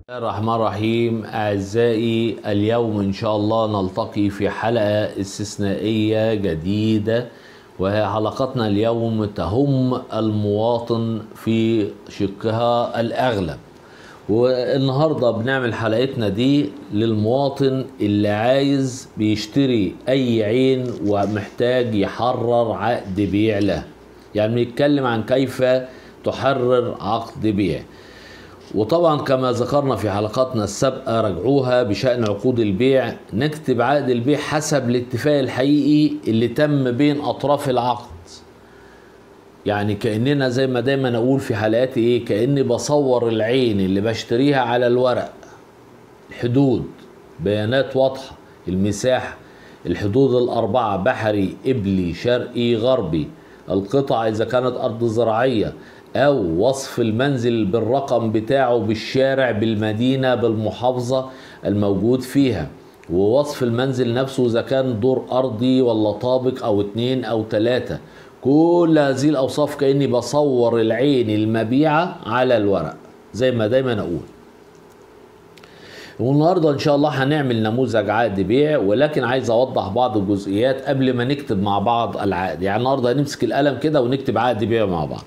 الرحمن الرحيم أعزائي اليوم إن شاء الله نلتقي في حلقة استثنائية جديدة وهي حلقتنا اليوم تهم المواطن في شقها الأغلب والنهاردة بنعمل حلقتنا دي للمواطن اللي عايز بيشتري أي عين ومحتاج يحرر عقد بيع له يعني بنتكلم عن كيف تحرر عقد بيع وطبعا كما ذكرنا في حلقاتنا السابقة رجعوها بشأن عقود البيع نكتب عقد البيع حسب الاتفاق الحقيقي اللي تم بين أطراف العقد يعني كأننا زي ما دايما أقول في حلقاتي إيه كأني بصور العين اللي بشتريها على الورق الحدود بيانات واضحة المساحة الحدود الأربعة بحري إبلي شرقي غربي القطع إذا كانت أرض زراعية أو وصف المنزل بالرقم بتاعه بالشارع بالمدينة بالمحافظة الموجود فيها ووصف المنزل نفسه إذا كان دور أرضي ولا طابق أو اتنين أو تلاتة كل هذه الأوصاف كأني بصور العين المبيعة على الورق زي ما دايما أقول والنهارده ان شاء الله هنعمل نموذج عقد بيع ولكن عايز اوضح بعض الجزئيات قبل ما نكتب مع بعض العقد يعني النهارده هنمسك القلم كده ونكتب عقد بيع مع بعض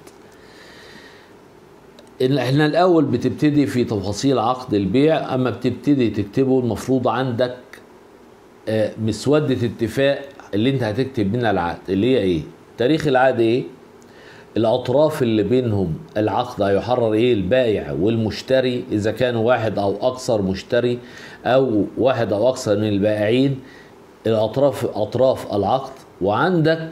إن احنا الاول بتبتدي في تفاصيل عقد البيع اما بتبتدي تكتبه المفروض عندك آه، مسودة اتفاق اللي انت هتكتب منها العقد اللي هي ايه تاريخ العقد ايه الاطراف اللي بينهم العقد هيحرر ايه البائع والمشتري اذا كانوا واحد او اكثر مشتري او واحد او اكثر من البائعين الاطراف اطراف العقد وعندك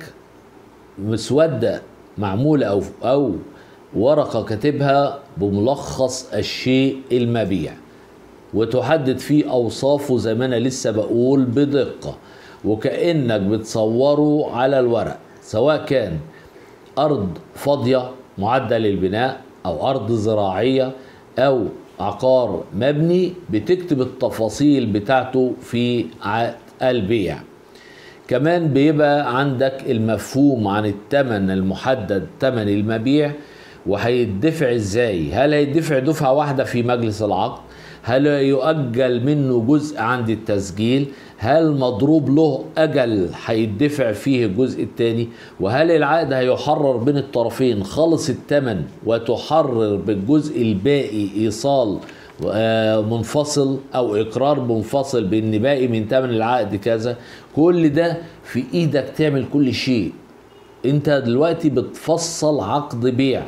مسوده معموله او او ورقه كاتبها بملخص الشيء المبيع وتحدد فيه اوصافه زي ما انا لسه بقول بدقه وكانك بتصوره على الورق سواء كان ارض فاضيه معده للبناء او ارض زراعيه او عقار مبني بتكتب التفاصيل بتاعته في عقد البيع كمان بيبقى عندك المفهوم عن الثمن المحدد ثمن المبيع وهيدفع ازاي هل هيدفع دفعه واحده في مجلس العقد هل يؤجل منه جزء عند التسجيل هل مضروب له اجل هيدفع فيه الجزء الثاني وهل العقد هيحرر بين الطرفين خالص الثمن وتحرر بالجزء الباقي ايصال آه، منفصل او اقرار منفصل بان باقي من ثمن العقد كذا كل ده في ايدك تعمل كل شيء انت دلوقتي بتفصل عقد بيع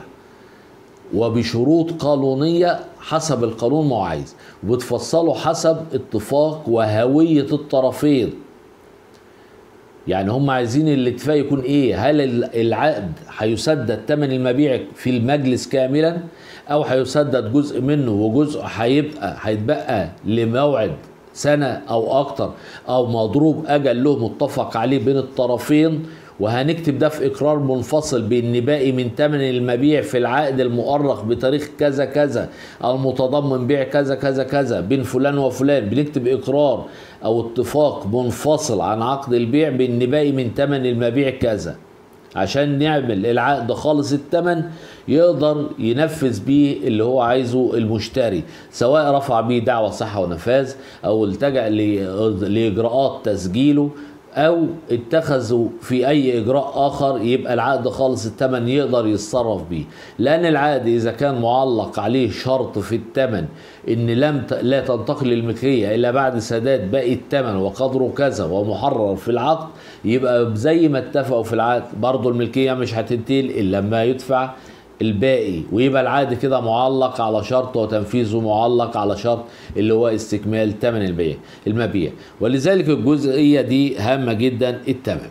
وبشروط قانونية حسب القانون ما هو عايز وبتفصله حسب اتفاق وهوية الطرفين يعني هم عايزين الاتفاق يكون ايه هل العقد هيسدد ثمن المبيع في المجلس كاملا او هيسدد جزء منه وجزء هيبقى هيتبقى لموعد سنة او اكتر او مضروب اجل له متفق عليه بين الطرفين وهنكتب ده في اقرار منفصل بان باقي من ثمن المبيع في العقد المؤرخ بتاريخ كذا كذا المتضمن بيع كذا كذا كذا بين فلان وفلان بنكتب اقرار او اتفاق منفصل عن عقد البيع بان باقي من ثمن المبيع كذا عشان نعمل العقد خالص الثمن يقدر ينفذ بيه اللي هو عايزه المشتري سواء رفع بيه دعوى صحة ونفاذ او التجأ ل- لاجراءات تسجيله او اتخذوا في اي اجراء اخر يبقى العقد خالص الثمن يقدر يتصرف بيه لان العقد اذا كان معلق عليه شرط في الثمن ان لم ت... لا تنتقل الملكيه الا بعد سداد باقي الثمن وقدره كذا ومحرر في العقد يبقى زي ما اتفقوا في العقد برضه الملكيه مش هتنتقل الا لما يدفع الباقي ويبقى العقد كده معلق على شرط وتنفيذه معلق على شرط اللي هو استكمال ثمن البيع المبيع ولذلك الجزئيه دي هامه جدا الثمن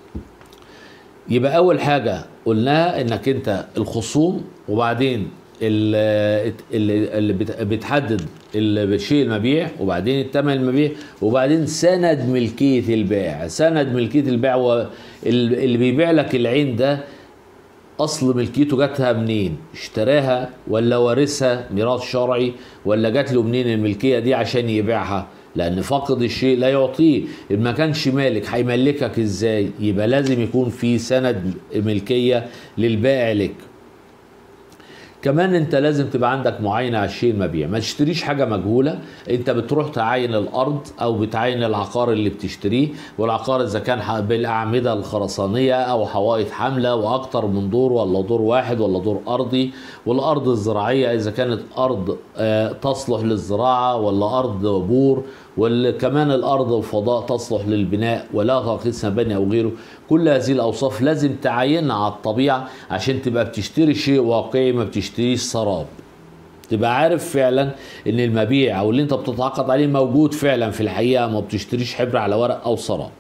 يبقى اول حاجه قلناها انك انت الخصوم وبعدين ال- اللي اللي بت- بتحدد الشيء المبيع وبعدين الثمن المبيع وبعدين سند ملكيه البائع سند ملكيه البائع هو ال- اللي بيبيع لك العين ده اصل ملكيته جاتها منين اشتراها ولا وارثها ميراث شرعي ولا جات له منين الملكيه دي عشان يبيعها لان فقد الشيء لا يعطيه إن ما كانش مالك هيملكك ازاي يبقى لازم يكون في سند ملكيه للبائع لك كمان انت لازم تبقى عندك معاينه على الشيء المبيع ما تشتريش حاجه مجهوله انت بتروح تعاين الارض او بتعاين العقار اللي بتشتريه والعقار اذا كان ح- بالاعمده الخرسانيه او حوائط حامله واكتر من دور ولا دور واحد ولا دور ارضي والارض الزراعيه اذا كانت ارض آه، تصلح للزراعه ولا ارض بور وكمان الارض الفضاء تصلح للبناء ولا ترخيص مباني او غيره كل هذه الاوصاف لازم تعاينها على الطبيعه عشان تبقى بتشتري شيء واقعي ما بتشتريش سراب تبقى عارف فعلا ان المبيع او اللي انت بتتعاقد عليه موجود فعلا في الحقيقه ما بتشتريش حبر على ورق او سراب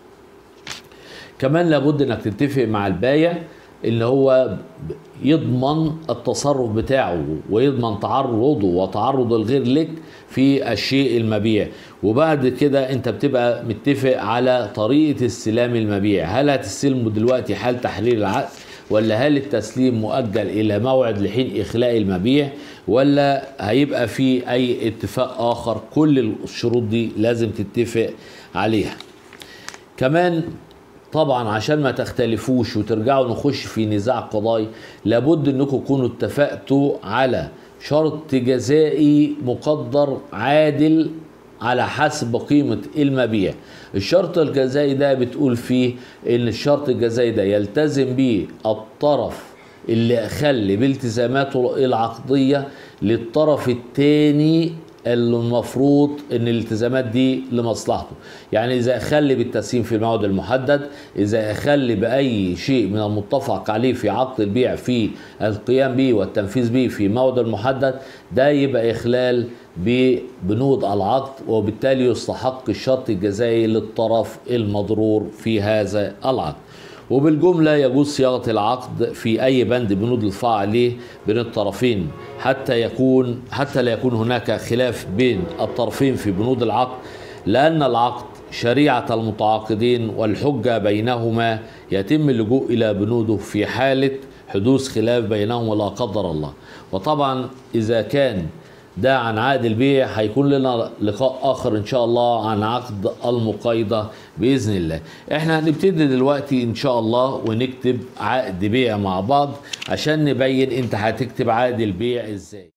كمان لابد انك تتفق مع البايع اللي هو يضمن التصرف بتاعه ويضمن تعرضه وتعرض الغير لك في الشيء المبيع وبعد كده انت بتبقى متفق على طريقة استلام المبيع هل هتستلمه دلوقتي حال تحرير العقد ولا هل التسليم مؤجل الى موعد لحين اخلاء المبيع ولا هيبقى في اي اتفاق اخر كل الشروط دي لازم تتفق عليها كمان طبعا عشان ما تختلفوش وترجعوا نخش في نزاع قضائي لابد انكم تكونوا اتفقتوا على شرط جزائي مقدر عادل على حسب قيمة المبيع الشرط الجزائي ده بتقول فيه ان الشرط الجزائي ده يلتزم به الطرف اللي خلي بالتزاماته العقدية للطرف الثاني اللي المفروض ان الالتزامات دي لمصلحته يعني اذا اخلي بالتسليم في الموعد المحدد اذا اخلي باي شيء من المتفق عليه في عقد البيع في القيام به والتنفيذ به في موعد المحدد ده يبقى اخلال ببنود العقد وبالتالي يستحق الشرط الجزائي للطرف المضرور في هذا العقد وبالجملة يجوز صياغة العقد في أي بند بنود الدفاع عليه بين الطرفين حتى يكون حتى لا يكون هناك خلاف بين الطرفين في بنود العقد لأن العقد شريعة المتعاقدين والحجة بينهما يتم اللجوء إلى بنوده في حالة حدوث خلاف بينهما لا قدر الله وطبعا إذا كان ده عن عقد البيع هيكون لنا لقاء اخر ان شاء الله عن عقد المقايضه باذن الله احنا هنبتدي دلوقتي ان شاء الله ونكتب عقد بيع مع بعض عشان نبين انت هتكتب عقد البيع ازاي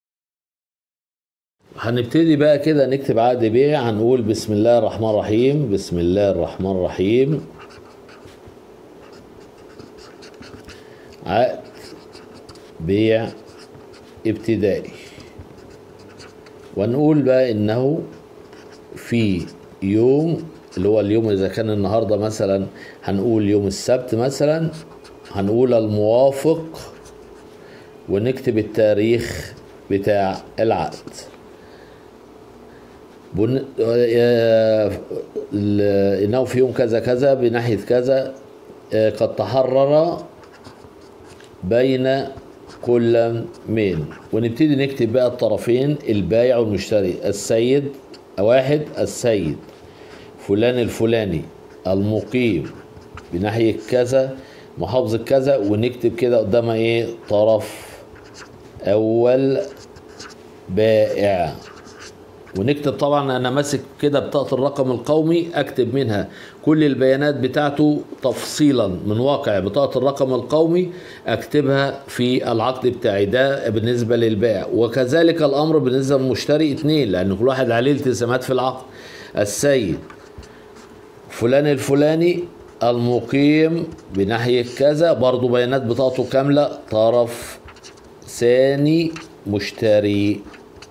هنبتدي بقى كده نكتب عقد بيع هنقول بسم الله الرحمن الرحيم بسم الله الرحمن الرحيم عقد بيع ابتدائي ونقول بقى انه في يوم اللي هو اليوم اذا كان النهارده مثلا هنقول يوم السبت مثلا هنقول الموافق ونكتب التاريخ بتاع العقد بن... آه، ال- انه في يوم كذا كذا بناحيه كذا آه، قد تحرر بين كل من ونبتدي نكتب بقى الطرفين البايع والمشتري السيد واحد السيد فلان الفلاني المقيم بناحية كذا محافظة كذا ونكتب كده قدامها ايه طرف اول بائع ونكتب طبعا انا ماسك كده بطاقه الرقم القومي اكتب منها كل البيانات بتاعته تفصيلا من واقع بطاقه الرقم القومي اكتبها في العقد بتاعي ده بالنسبه للبائع وكذلك الامر بالنسبه للمشتري اتنين لان كل واحد عليه التزامات في العقد السيد فلان الفلاني المقيم بناحية كذا برضو بيانات بطاقته كاملة طرف ثاني مشتري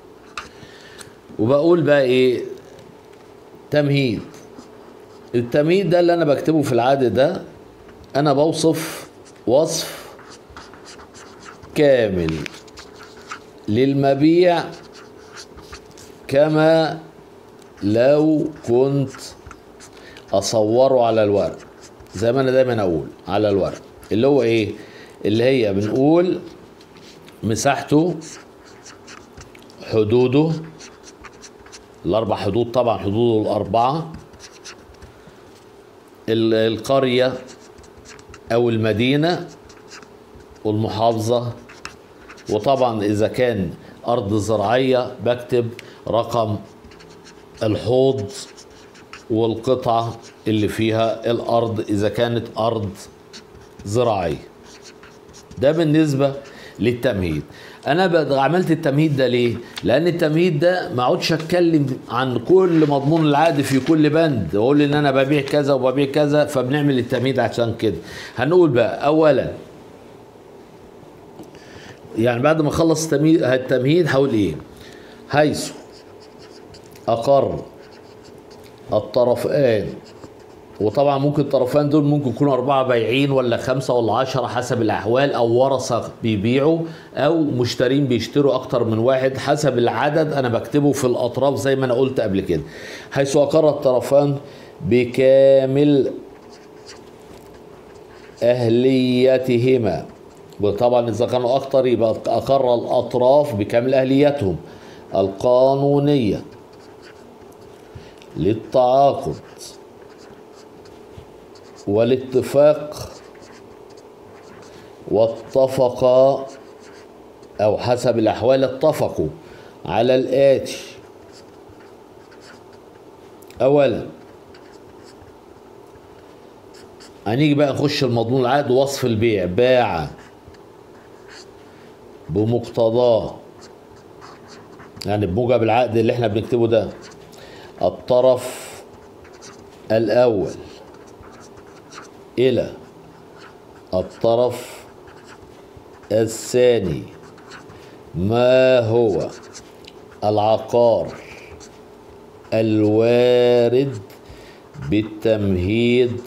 وبقول بقى ايه تمهيد التمهيد ده اللي انا بكتبه في العقد ده انا بوصف وصف كامل للمبيع كما لو كنت اصوره على الورق زي ما انا دايما اقول على الورق اللي هو ايه اللي هي بنقول مساحته حدوده الاربع حدود طبعا حدوده الاربعه ال- القريه او المدينه والمحافظه وطبعا اذا كان ارض زراعيه بكتب رقم الحوض والقطعه اللي فيها الارض اذا كانت ارض زراعيه ده بالنسبه للتمهيد انا بقى عملت التمهيد ده ليه لان التمهيد ده ما اقعدش اتكلم عن كل مضمون العقد في كل بند واقول ان انا ببيع كذا وببيع كذا فبنعمل التمهيد عشان كده هنقول بقى اولا يعني بعد ما اخلص التمهيد التمهيد هقول ايه حيث اقر الطرفان وطبعا ممكن الطرفان دول ممكن يكونوا أربعة بايعين ولا خمسة ولا عشرة حسب الأحوال أو ورثة بيبيعوا أو مشترين بيشتروا أكتر من واحد حسب العدد أنا بكتبه في الأطراف زي ما أنا قلت قبل كده حيث أقر الطرفان بكامل أهليتهما وطبعا إذا كانوا أكتر يبقى أقر الأطراف بكامل أهليتهم القانونية للتعاقد والاتفاق واتفقا او حسب الاحوال اتفقوا على الاتي اولا هنيجي بقى نخش المضمون العقد وصف البيع باع بمقتضاه يعني بموجب العقد اللي احنا بنكتبه ده الطرف الاول إلى الطرف الثاني ما هو العقار الوارد بالتمهيد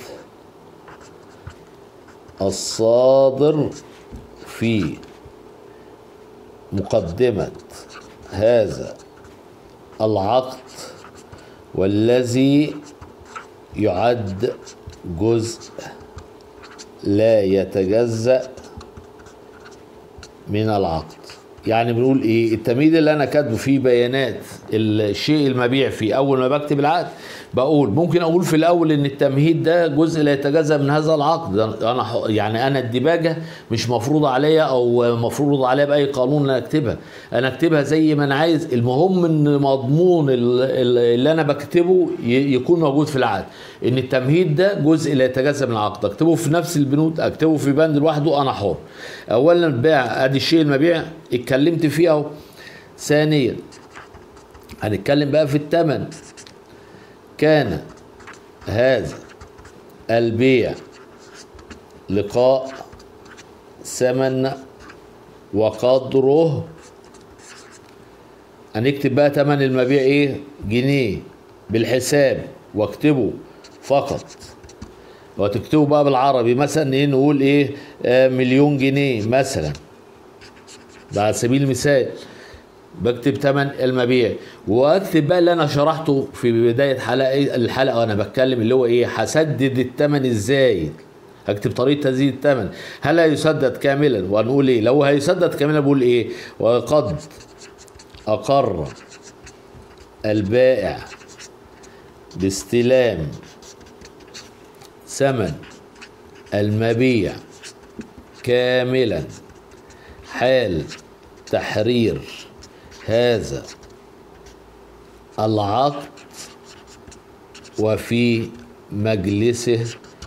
الصادر في مقدمة هذا العقد والذي يعد جزء لا يتجزأ من العقد يعني بنقول ايه التمهيد اللي انا كاتبه فيه بيانات الشيء المبيع فيه اول ما بكتب العقد بقول ممكن اقول في الاول ان التمهيد ده جزء لا يتجزا من هذا العقد انا ح- يعني انا الديباجه مش مفروضه عليا او مفروض عليا باي قانون انا اكتبها انا اكتبها زي ما انا عايز المهم ان مضمون ال- ال- اللي انا بكتبه ي- يكون موجود في العقد ان التمهيد ده جزء لا يتجزا من العقد اكتبه في نفس البنود اكتبه في بند لوحده انا حر اولا بيع ادي الشيء المبيع اتكلمت فيه اهو ثانيا هنتكلم بقى في الثمن كان هذا البيع لقاء ثمن وقدره هنكتب بقى ثمن المبيع ايه جنيه بالحساب واكتبه فقط وتكتبه بقى بالعربي مثلا ايه نقول ايه آه مليون جنيه مثلا ده على سبيل المثال بكتب ثمن المبيع واكتب بقى اللي انا شرحته في بدايه حلقه الحلقه وانا بتكلم اللي هو ايه هسدد الثمن ازاي هكتب طريقه تسديد الثمن هل هيسدد كاملا وهنقول ايه لو هيسدد كاملا بقول ايه وقد اقر البائع باستلام ثمن المبيع كاملا حال تحرير هذا العقد وفي مجلسه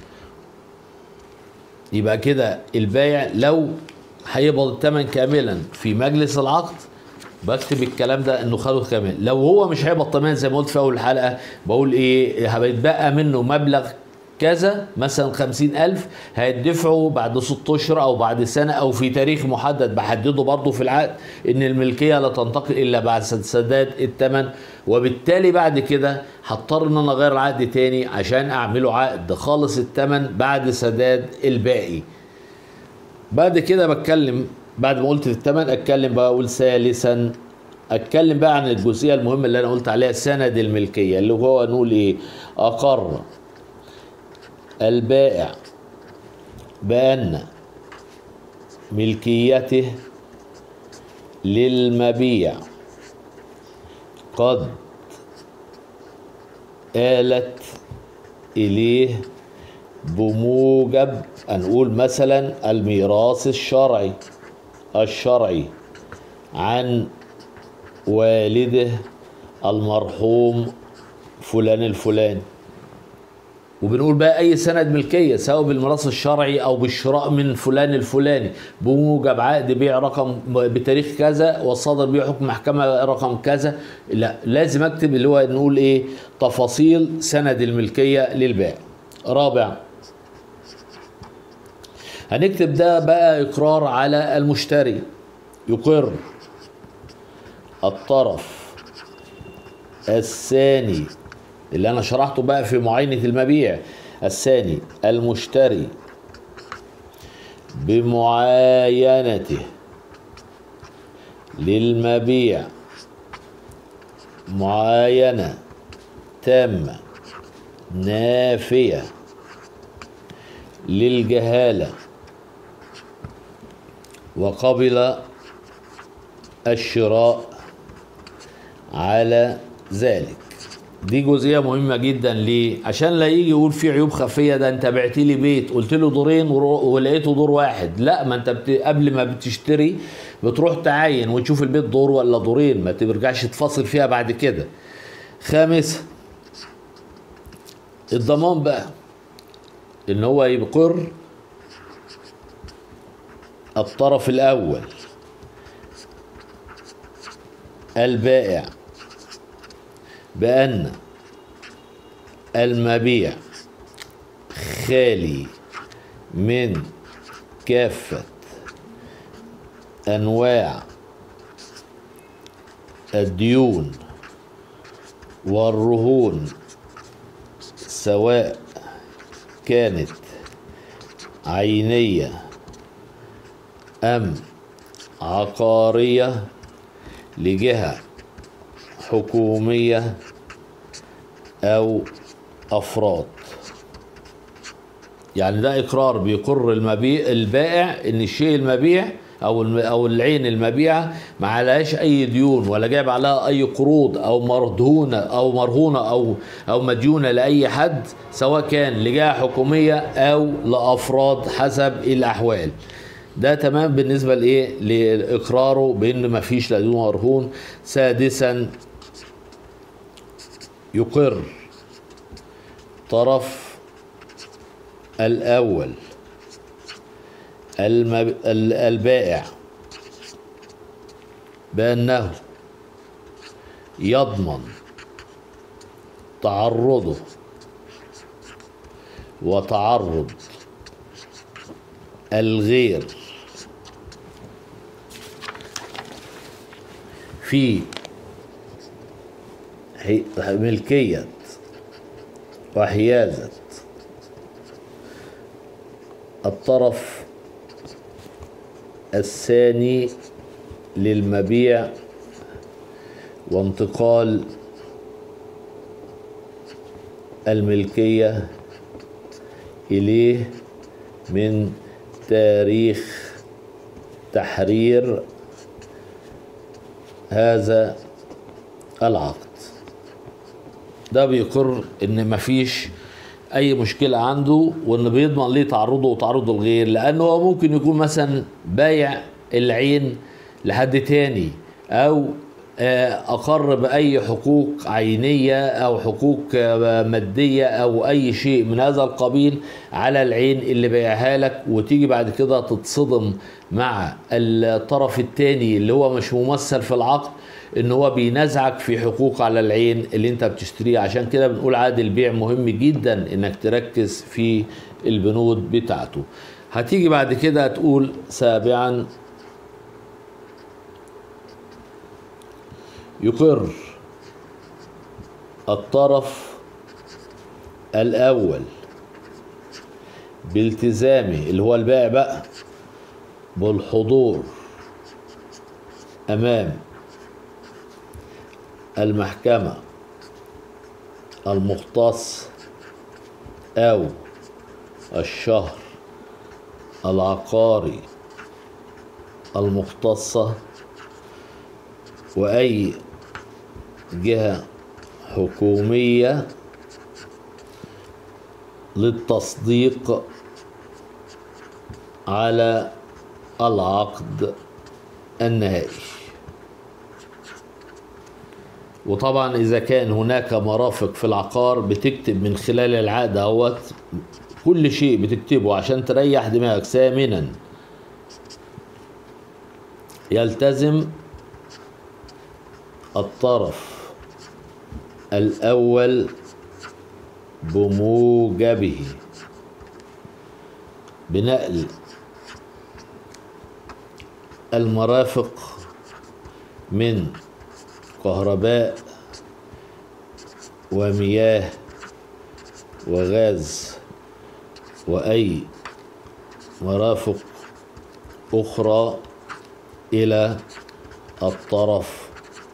يبقى كده البايع لو هيقبض الثمن كاملا في مجلس العقد بكتب الكلام ده انه خده كامل لو هو مش هيقبض تمام زي ما قلت في اول الحلقه بقول ايه هيتبقى منه مبلغ كذا مثلا خمسين ألف هيدفعوا بعد ست أشهر أو بعد سنة أو في تاريخ محدد بحدده برضه في العقد إن الملكية لا تنتقل إلا بعد سداد الثمن وبالتالي بعد كده هضطر إن أنا أغير العقد تاني عشان أعمله عقد خالص الثمن بعد سداد الباقي بعد كده بتكلم بعد ما قلت الثمن اتكلم بقى اقول ثالثا اتكلم بقى عن الجزئيه المهمه اللي انا قلت عليها سند الملكيه اللي هو نقول ايه اقر البائع بان ملكيته للمبيع قد آلت إليه بموجب هنقول مثلا الميراث الشرعي الشرعي عن والده المرحوم فلان الفلاني وبنقول بقى اي سند ملكيه سواء بالميراث الشرعي او بالشراء من فلان الفلاني بموجب عقد بيع رقم بتاريخ كذا وصدر بيه حكم محكمه رقم كذا لا لازم اكتب اللي هو نقول ايه تفاصيل سند الملكيه للبائع رابع هنكتب ده بقى اقرار على المشتري يقر الطرف الثاني اللي انا شرحته بقى في معاينة المبيع الثاني المشتري بمعاينته للمبيع معاينة تامة نافية للجهالة وقبل الشراء على ذلك دي جزئيه مهمه جدا ليه عشان لا يجي يقول في عيوب خفيه ده انت بعت لي بيت قلت له دورين ورو- ولقيته دور واحد لا ما انت بت... قبل ما بتشتري بتروح تعاين وتشوف البيت دور ولا دورين ما ترجعش تفاصل فيها بعد كده خامس الضمان بقى ان هو يقر الطرف الاول البائع بأن المبيع خالي من كافة أنواع الديون والرهون سواء كانت عينية أم عقارية لجهة حكومية أو أفراد يعني ده إقرار بيقر المبيع البائع إن الشيء المبيع أو الم- أو العين المبيعة ما عليهاش أي ديون ولا جايب عليها أي قروض أو مرهونة أو مرهونة أو أو مديونة لأي حد سواء كان لجهة حكومية أو لأفراد حسب الأحوال ده تمام بالنسبة لإيه لإقراره بإن مفيش لا ديون مرهون سادسا يقر طرف الأول المب... ال- البائع بأنه يضمن تعرضه وتعرض الغير في حي- ملكية وحيازة الطرف الثاني للمبيع وانتقال الملكية إليه من تاريخ تحرير هذا العقد ده بيقر ان مفيش اي مشكله عنده وان بيضمن ليه تعرضه وتعرض الغير لانه هو ممكن يكون مثلا بايع العين لحد تاني او آه، اقر باي حقوق عينيه او حقوق آه، ماديه او اي شيء من هذا القبيل على العين اللي بايعها لك وتيجي بعد كده تتصدم مع الطرف التاني اللي هو مش ممثل في العقد ان هو بينازعك في حقوق على العين اللي انت بتشتريها عشان كده بنقول عقد البيع مهم جدا انك تركز في البنود بتاعته هتيجي بعد كده تقول سابعا يقر الطرف الاول بالتزامه اللي هو البائع بقى بالحضور امام المحكمة المختص أو الشهر العقاري المختصة وأي جهة حكومية للتصديق على العقد النهائي وطبعا اذا كان هناك مرافق في العقار بتكتب من خلال العقد اهوت كل شيء بتكتبه عشان تريح دماغك ثامنا يلتزم الطرف الأول بموجبه بنقل المرافق من كهرباء ومياه وغاز وأي مرافق أخرى إلى الطرف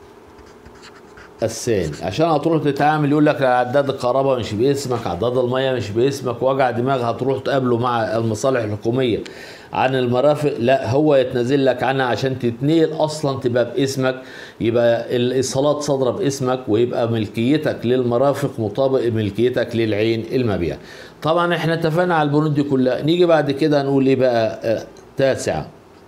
الثاني عشان هتروح تتعامل يقول لك عداد الكهرباء مش باسمك عداد الميه مش باسمك وجع دماغ هتروح تقابله مع المصالح الحكوميه عن المرافق لا هو يتنازل لك عنها عشان تتنقل اصلا تبقى باسمك يبقى الايصالات صادره باسمك ويبقى ملكيتك للمرافق مطابق ملكيتك للعين المبيع طبعا احنا اتفقنا على البنود دي كلها نيجي بعد كده نقول ايه بقى آه، تاسعه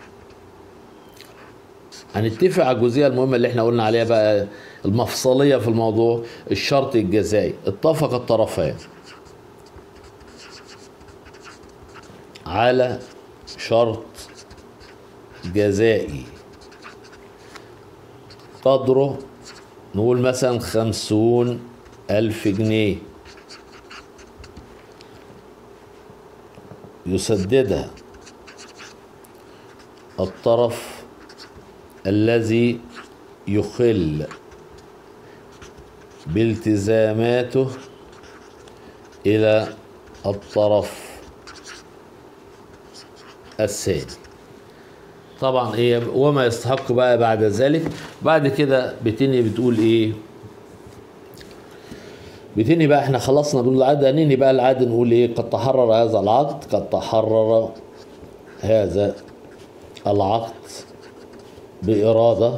هنتفق على الجزئيه المهمه اللي احنا قلنا عليها بقى المفصليه في الموضوع الشرط الجزائي اتفق الطرفان على شرط جزائي قدره نقول مثلا خمسون ألف جنيه يسددها الطرف الذي يخل بالتزاماته إلى الطرف الثاني طبعا ايه وما يستحق بقى بعد ذلك بعد كده بتني بتقول ايه بتني بقى احنا خلصنا بنقول العقد ننهي بقى العقد نقول ايه قد تحرر هذا العقد قد تحرر هذا العقد بإرادة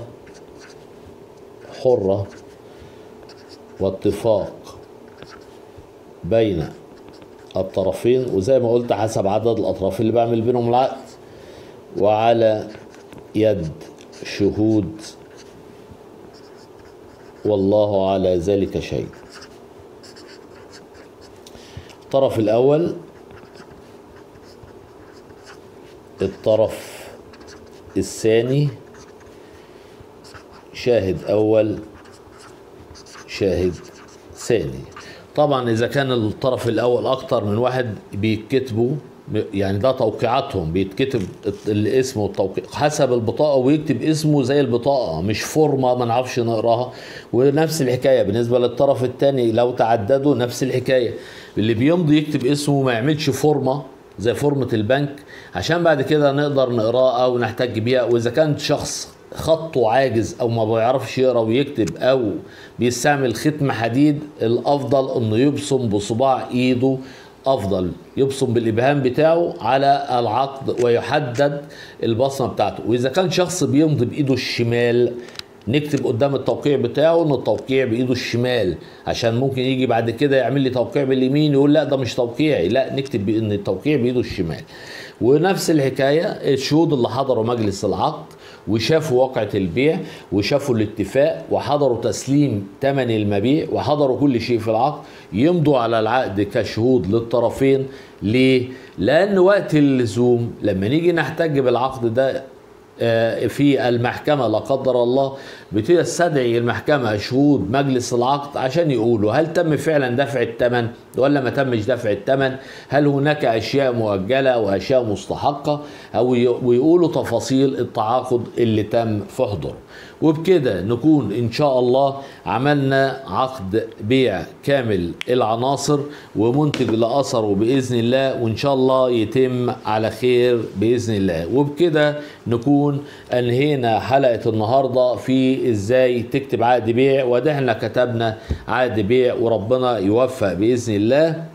حرة واتفاق بين الطرفين وزي ما قلت حسب عدد الأطراف اللي بعمل بينهم العقد وعلى يد شهود والله على ذلك شيء الطرف الأول الطرف الثاني شاهد أول شاهد ثاني طبعا إذا كان الطرف الأول أكتر من واحد بيتكتبوا يعني ده توقيعاتهم بيتكتب الاسم والتوقيع حسب البطاقة ويكتب اسمه زي البطاقة مش فورمة ما نعرفش نقراها ونفس الحكاية بالنسبة للطرف الثاني لو تعددوا نفس الحكاية اللي بيمضي يكتب اسمه ما يعملش فورمة زي فورمة البنك عشان بعد كده نقدر نقراها او نحتاج بيها واذا كان شخص خطه عاجز او ما بيعرفش يقرا ويكتب او بيستعمل ختم حديد الافضل انه يبصم بصباع ايده افضل يبصم بالابهام بتاعه على العقد ويحدد البصمه بتاعته واذا كان شخص بيمضي بايده الشمال نكتب قدام التوقيع بتاعه ان التوقيع بايده الشمال عشان ممكن يجي بعد كده يعمل لي توقيع باليمين يقول لا ده مش توقيعي لا نكتب ان التوقيع بايده الشمال ونفس الحكايه الشهود اللي حضروا مجلس العقد وشافوا واقعة البيع وشافوا الاتفاق وحضروا تسليم ثمن المبيع وحضروا كل شيء في العقد يمضوا على العقد كشهود للطرفين ليه؟ لأن وقت اللزوم لما نيجي نحتج بالعقد ده في المحكمة لا قدر الله بتستدعي المحكمة شهود مجلس العقد عشان يقولوا هل تم فعلا دفع الثمن ولا ما تمش دفع الثمن هل هناك أشياء مؤجلة وأشياء مستحقة أو ويقولوا تفاصيل التعاقد اللي تم في حضور وبكده نكون إن شاء الله عملنا عقد بيع كامل العناصر ومنتج لأثره بإذن الله وإن شاء الله يتم على خير بإذن الله وبكده نكون أنهينا حلقة النهاردة في إزاي تكتب عقد بيع وده احنا كتبنا عقد بيع وربنا يوفق بإذن الله